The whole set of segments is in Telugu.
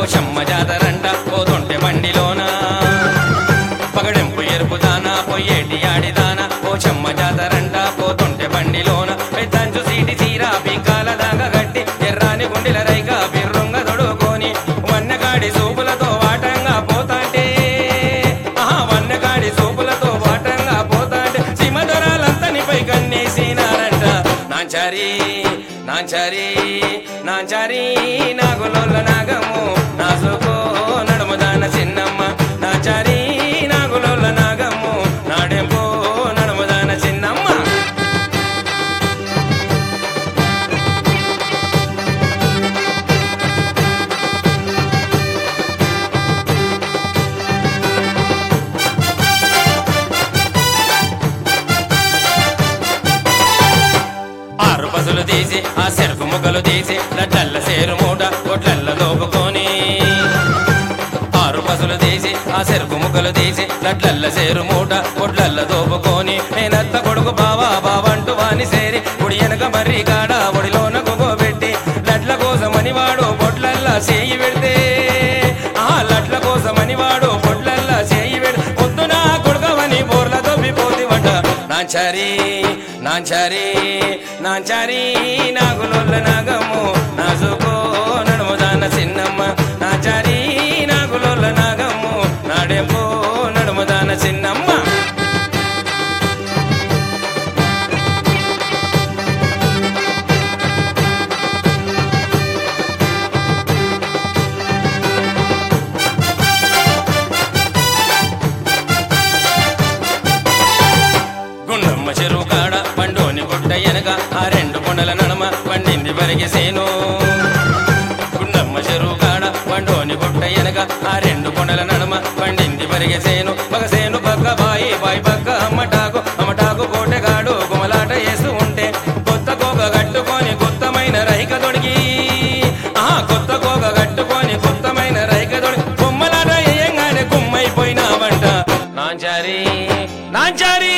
పోషమ్మ జాతరంట పోతుంటే బండిలోన పగడెంపు ఎరుపుదానా పొయ్యేటి ఆడిదానా పోషమ్మ జాతరంట పోతుంటే బండిలోన పెద్దంచు సీటి సీరా పీకాల దాగా గట్టి ఎర్రాని గుండెల రైగా బిర్రుంగ దొడుకొని వన్నగాడి సూపులతో వాటంగా పోతాంటే ఆహా వన్నగాడి సూపులతో వాటంగా పోతాంటే సింహదొరాలంతనిపై కన్నేసినారంట నాంచారి నాంచారి నాంచారి నాగులోల నాగము నాసుకో నడుముదాన చిన్నమ్మ నాంచారి నాగులోల నాగము నాడెంపో నడుముదాన చిన్నమ్మ ఆరు పసులు తీసి ఆ సెరుకు ముక్కలు తీసి లడ్డల్ల సేరు మూట కొట్లల్ల దోపుకొని ఆరు పసులు తీసి ఆ సెరుకు ముక్కలు తీసి లడ్లల్ల సేరు మూట కొట్లల్ల దోపుకొని నేనత్త కొడుకు బావా బావంటూ వాని సేరి కుడి వెనక మర్రి కాడ ఒడిలోన పెట్టి లడ్ల కోసమని వాడు పొట్లల్లా చేయి పెడితే ఆ లడ్ల కోసమని వాడు పొట్లల్లా చేయి పెడితే పొద్దున కొడుకవని బోర్ల దొబ్బిపోతివట నాంచారి నాంచారి నాంచారి నాగులోళ్ళ నాగము నాజుకో నడుముదాన చిన్నమ్మ నాంచారి నాగులోళ్ళ నాగము నాడెంపో నడుముదాన చిన్నమ్మ గుండమ్మ చెరువు కాడ పండోని గుడ్డ ఎనక ఆ రెండు కొండల నడమ పండింది వరిగేసేను గుండమ్మ చెరువు కాడ పండోని గుడ్డ ఎనక ఆ రెండు కొండల నడమ పండింది వరిగేసేను మగసేను పక్క బాయి బాయి పక్క అమ్మటాకు అమ్మటాకు కోటగాడు గుమలాట వేస్తూ ఉంటే కొత్త కోక కట్టుకొని కొత్తమైన రైక తొడిగి ఆ కొత్త కోక కట్టుకొని కొత్తమైన రైక తొడిగి బొమ్మలాట వేయంగానే గుమ్మైపోయినావంట నాంచారి నాంచారి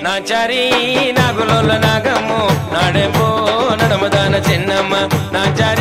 నాంచారి నాగులోల నాగమ్ము నాడెంపో నడమదాన చిన్నమ్మ నాంచారి